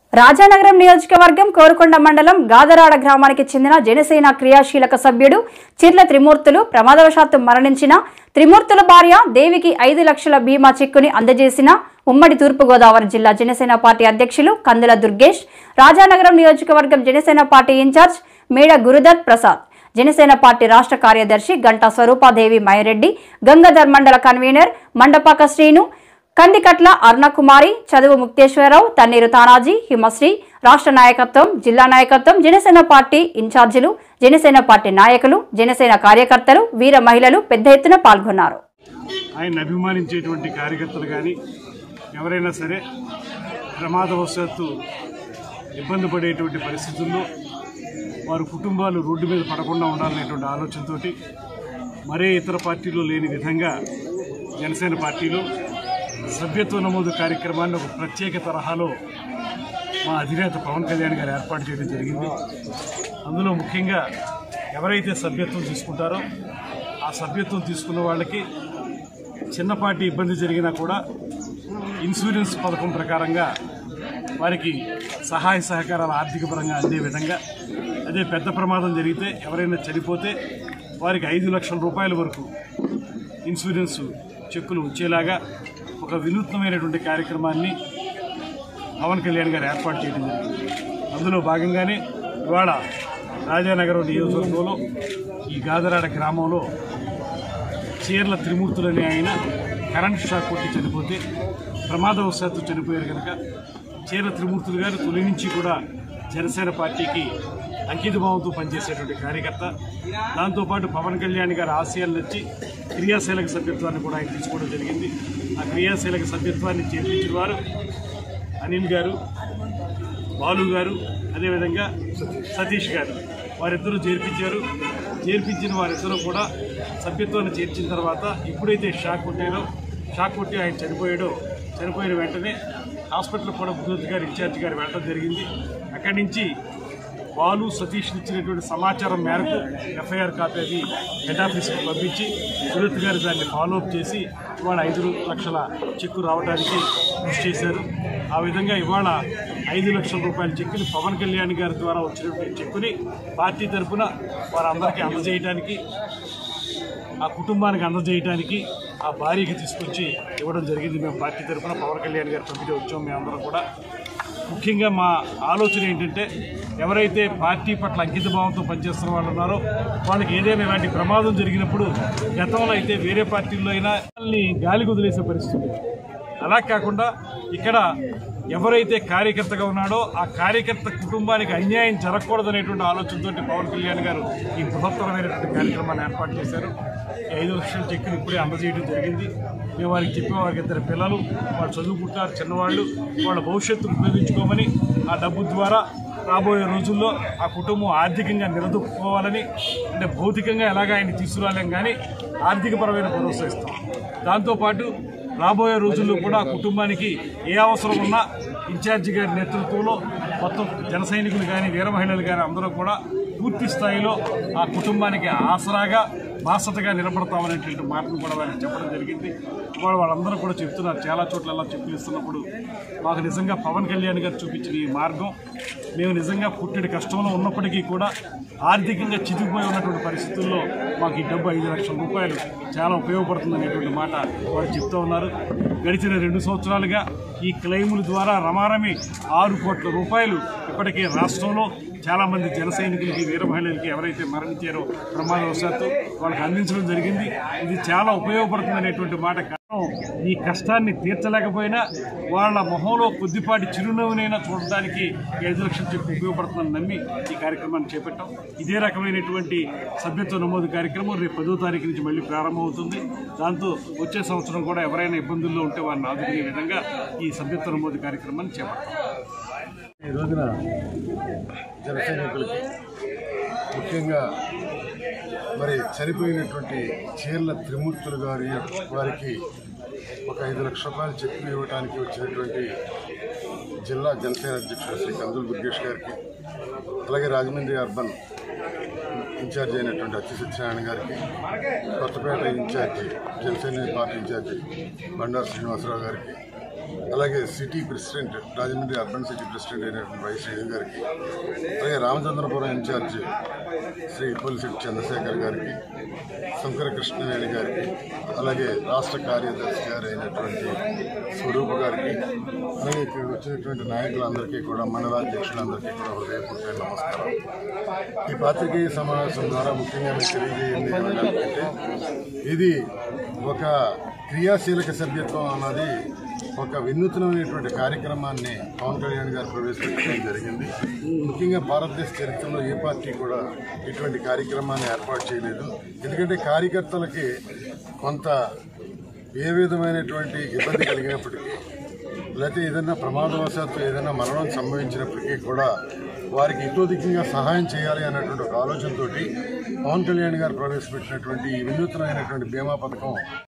రాజానగరం నియోజకవర్గం కోరుకొండ మండలం గాదరాడ గ్రామానికి చెందిన జనసేన క్రియాశీలక సభ్యుడు చిర్ల త్రిమూర్తులు ప్రమాదవశాత్తు మరణించిన త్రిమూర్తుల భార్య దేవికి ఐదు లక్షల బీమా చెక్కుని అందజేసిన ఉమ్మడి తూర్పుగోదావరి జిల్లా జనసేన పార్టీ అధ్యక్షులు కందుల దుర్గేష్ రాజానగరం నియోజకవర్గం జనసేన పార్టీ ఇన్ఛార్జ్ మేడ గురుదత్ ప్రసాద్ జనసేన పార్టీ రాష్ట్ర కార్యదర్శి గంటా స్వరూపాదేవి మైరెడ్డి గంగాధర్ మండల కన్వీనర్ మండపాక శ్రీను కందికట్ల అరుణకుమారి చదువు ముక్తేశ్వరరావు తన్నీరు తానాజీ హిమశ్రీ రాష్ట్ర నాయకత్వం జిల్లా నాయకత్వం జనసేన పార్టీ ఇన్ఛార్జీలు జనసేన పార్టీ నాయకులు జనసేన కార్యకర్తలు వీర మహిళలు పెద్ద ఎత్తున పాల్గొన్నారు ఆయన అభిమానించేటువంటి కార్యకర్తలు కానీ ఎవరైనా సరే ప్రమాదవశాత్తు ఇబ్బంది పడేటువంటి పరిస్థితుల్లో వారి కుటుంబాలు రోడ్డు మీద పడకుండా ఉండాలనేటువంటి ఆలోచనతోటి మరే ఇతర పార్టీలో లేని విధంగా జనసేన పార్టీలో సభ్యత్వ నమోదు కార్యక్రమాన్ని ఒక ప్రత్యేక తరహాలో మా అధినేత పవన్ కళ్యాణ్ గారు ఏర్పాటు చేయడం జరిగింది అందులో ముఖ్యంగా ఎవరైతే సభ్యత్వం తీసుకుంటారో ఆ సభ్యత్వం తీసుకున్న వాళ్ళకి చిన్నపాటి ఇబ్బంది జరిగినా కూడా ఇన్సూరెన్స్ పథకం ప్రకారంగా వారికి సహాయ సహకారాలు ఆర్థిక పరంగా అందే విధంగా అదే పెద్ద ప్రమాదం జరిగితే ఎవరైనా చనిపోతే వారికి ఐదు లక్షల రూపాయల వరకు ఇన్సూరెన్స్ చెక్కులు వచ్చేలాగా ఒక వినూత్నమైనటువంటి కార్యక్రమాన్ని పవన్ కళ్యాణ్ గారు ఏర్పాటు చేయడం జరిగింది అందులో భాగంగానే ఇవాళ రాజానగరం నియోజకవర్గంలో ఈ గాదరాడ గ్రామంలో చీర్ల త్రిమూర్తులనే ఆయన కరెంట్ షాక్ కొట్టి చనిపోతే ప్రమాదవశాత్తు చనిపోయారు కనుక చీర్ల త్రిమూర్తులు గారు తొలి నుంచి కూడా జనసేన పార్టీకి అంకితభావంతో పనిచేసేటువంటి కార్యకర్త దాంతోపాటు పవన్ కళ్యాణ్ గారి ఆశయాలు నచ్చి క్రియాశీలక సభ్యత్వాన్ని కూడా ఆయన తీసుకోవడం జరిగింది ఆ క్రియాశీలక సభ్యత్వాన్ని చేర్పించిన వారు అనిల్ గారు బాలు గారు అదేవిధంగా సతీష్ గారు వారిద్దరూ చేర్పించారు చేర్పించిన వారిద్దరూ కూడా సభ్యత్వాన్ని చేర్చిన తర్వాత ఎప్పుడైతే షాక్ కొట్టారో షాక్ కొట్టి ఆయన చనిపోయాడో చనిపోయిన వెంటనే హాస్పిటల్ కూడా బుద్ధి గారు ఇన్ఛార్జ్ గారు వెళ్ళడం జరిగింది అక్కడి నుంచి బాలు సతీష్ ఇచ్చినటువంటి సమాచారం మేరకు ఎఫ్ఐఆర్ కాపీ అది హెడ్ ఆఫీస్కి పంపించి సురత్ గారు దాన్ని ఫాలోఅప్ చేసి ఇవాళ ఐదు లక్షల చెక్కు రావడానికి కృషి చేశారు ఆ విధంగా ఇవాళ ఐదు లక్షల రూపాయల చెక్కుని పవన్ కళ్యాణ్ గారి ద్వారా వచ్చినటువంటి చెక్కుని పార్టీ తరఫున వారందరికీ అందజేయడానికి ఆ కుటుంబానికి అందజేయడానికి ఆ భార్యకి తీసుకొచ్చి ఇవ్వడం జరిగింది మేము పార్టీ తరఫున పవన్ కళ్యాణ్ గారు పంపిణీ వచ్చాం మేమందరం కూడా ముఖ్యంగా మా ఆలోచన ఏంటంటే ఎవరైతే పార్టీ పట్ల అంకిత భావంతో పనిచేస్తున్న వాళ్ళు ఉన్నారో వాళ్ళకి ఏదైనా ఇలాంటి ప్రమాదం జరిగినప్పుడు గతంలో అయితే వేరే పార్టీల్లో అయినా వాళ్ళని గాలి వదిలేసే పరిస్థితి ఉంది. అలా కాకుండా ఇక్కడ ఎవరైతే కార్యకర్తగా ఉన్నాడో ఆ కార్యకర్త కుటుంబానికి అన్యాయం జరగకూడదనేటువంటి ఆలోచనతో పవన్ కళ్యాణ్ గారు ఈ బృహత్తరమైనటువంటి కార్యక్రమాన్ని ఏర్పాటు చేశారు ఈ ఐదు లక్షల చెక్కులు ఇప్పుడే అందజేయడం జరిగింది మేము వారికి చెప్పే వారికి ఇద్దరు పిల్లలు వాళ్ళు చదువుకుంటారు చిన్నవాళ్ళు వాళ్ళ భవిష్యత్తును ఉపయోగించుకోమని ఆ డబ్బు ద్వారా రాబోయే రోజుల్లో ఆ కుటుంబం ఆర్థికంగా నిలదొక్కుకోవాలని అంటే భౌతికంగా ఎలాగ ఆయన తీసుకురాలేం కానీ ఆర్థికపరమైన భరోసా ఇస్తాం దాంతోపాటు రాబోయే రోజుల్లో కూడా ఆ కుటుంబానికి ఏ అవసరం ఉన్నా ఇన్ఛార్జి గారి నేతృత్వంలో మొత్తం జన సైనికులు కానీ వీర మహిళలు కానీ అందరూ కూడా పూర్తి స్థాయిలో ఆ కుటుంబానికి ఆసరాగా బాసటగా నిలబడతామనేటువంటి మాటను కూడా వారికి చెప్పడం జరిగింది ఇవాళ వాళ్ళందరూ కూడా చెప్తున్నారు చాలా చోట్ల అలా చెప్పి ఇస్తున్నప్పుడు మాకు నిజంగా పవన్ కళ్యాణ్ గారు చూపించిన ఈ మార్గం మేము నిజంగా పుట్టిన కష్టంలో ఉన్నప్పటికీ కూడా ఆర్థికంగా చితికిపోయి ఉన్నటువంటి పరిస్థితుల్లో మాకు ఈ డబ్బు ఐదు లక్షల రూపాయలు చాలా ఉపయోగపడుతుంది అనేటువంటి మాట వారు చెప్తూ ఉన్నారు గడిచిన రెండు సంవత్సరాలుగా ఈ క్లెయిముల ద్వారా రమారమి ఆరు కోట్ల రూపాయలు ఇప్పటికే రాష్ట్రంలో చాలామంది జన సైనికులకి వీర మహిళలకి ఎవరైతే మరణించారో ప్రమాదవశాత్తు వాళ్ళకి అందించడం జరిగింది ఇది చాలా ఉపయోగపడుతుంది అనేటువంటి మాట కారణం ఈ కష్టాన్ని తీర్చలేకపోయినా వాళ్ళ మొహంలో కొద్దిపాటి చిరునవ్వునైనా చూడడానికి ఈ ఐదు లక్షల చెప్పి ఉపయోగపడుతుందని నమ్మి ఈ కార్యక్రమాన్ని చేపట్టాం ఇదే రకమైనటువంటి సభ్యత్వ నమోదు కార్యక్రమం రేపు పదో తారీఖు నుంచి మళ్ళీ ప్రారంభమవుతుంది దాంతో వచ్చే సంవత్సరం కూడా ఎవరైనా ఇబ్బందుల్లో ఉంటే వారిని ఆదుకునే విధంగా ఈ సభ్యత్వ నమోదు కార్యక్రమాన్ని చేపడతాం ఈ రోజున జన సైనికులకి ముఖ్యంగా మరి చనిపోయినటువంటి చీర్ల త్రిమూర్తులు గారి వారికి ఒక ఐదు లక్షల రూపాయలు చెక్కు ఇవ్వడానికి వచ్చినటువంటి జిల్లా జనసేన అధ్యక్షుడు శ్రీ కందుల దుర్గేష్ గారికి అలాగే రాజమండ్రి అర్బన్ ఇన్ఛార్జ్ అయినటువంటి అచ్చి సత్యనారాయణ గారికి Kothapeta in charge Janasena party in charge Bandaru Srinivasarao గారికి అలాగే city president Rajahmundry urban city president అయినటువంటి వై శ్రీను గారికి అలాగే రామచంద్రపురం ఇన్ఛార్జ్ శ్రీ పోలిశెట్టి చంద్రశేఖర్ గారికి శంకర కృష్ణవేణి గారికి అలాగే రాష్ట్ర కార్యదర్శి గారు అయినటువంటి స్వరూప్ గారికి అలాగే ఇక్కడ వచ్చినటువంటి నాయకులందరికీ కూడా మండలాధ్యక్షులందరికీ కూడా హృదయపూర్వక నమస్కారం ఈ పాత్రికేయ సమావేశం ద్వారా ముఖ్యంగా మీకు తెలియజేయండి ఏమిటంటే ఇది ఒక క్రియాశీలక సభ్యత్వం అన్నది ఒక వినూత్నమైనటువంటి కార్యక్రమాన్ని పవన్ కళ్యాణ్ గారు ప్రవేశపెట్టడం జరిగింది ముఖ్యంగా భారతదేశ చరిత్రలో ఏ పార్టీ కూడా ఇటువంటి కార్యక్రమాన్ని ఏర్పాటు చేయలేదు ఎందుకంటే కార్యకర్తలకి కొంత ఏ విధమైనటువంటి ఇబ్బంది కలిగినప్పటికీ లేకపోతే ఏదైనా ప్రమాదవశాత్తు ఏదైనా మరణం సంభవించినప్పటికీ కూడా వారికి ఇతోధికంగా సహాయం చేయాలి అన్నటువంటి ఒక ఆలోచనతోటి పవన్ కళ్యాణ్ గారు ప్రవేశపెట్టినటువంటి ఈ వినూత్నమైనటువంటి బీమా పథకం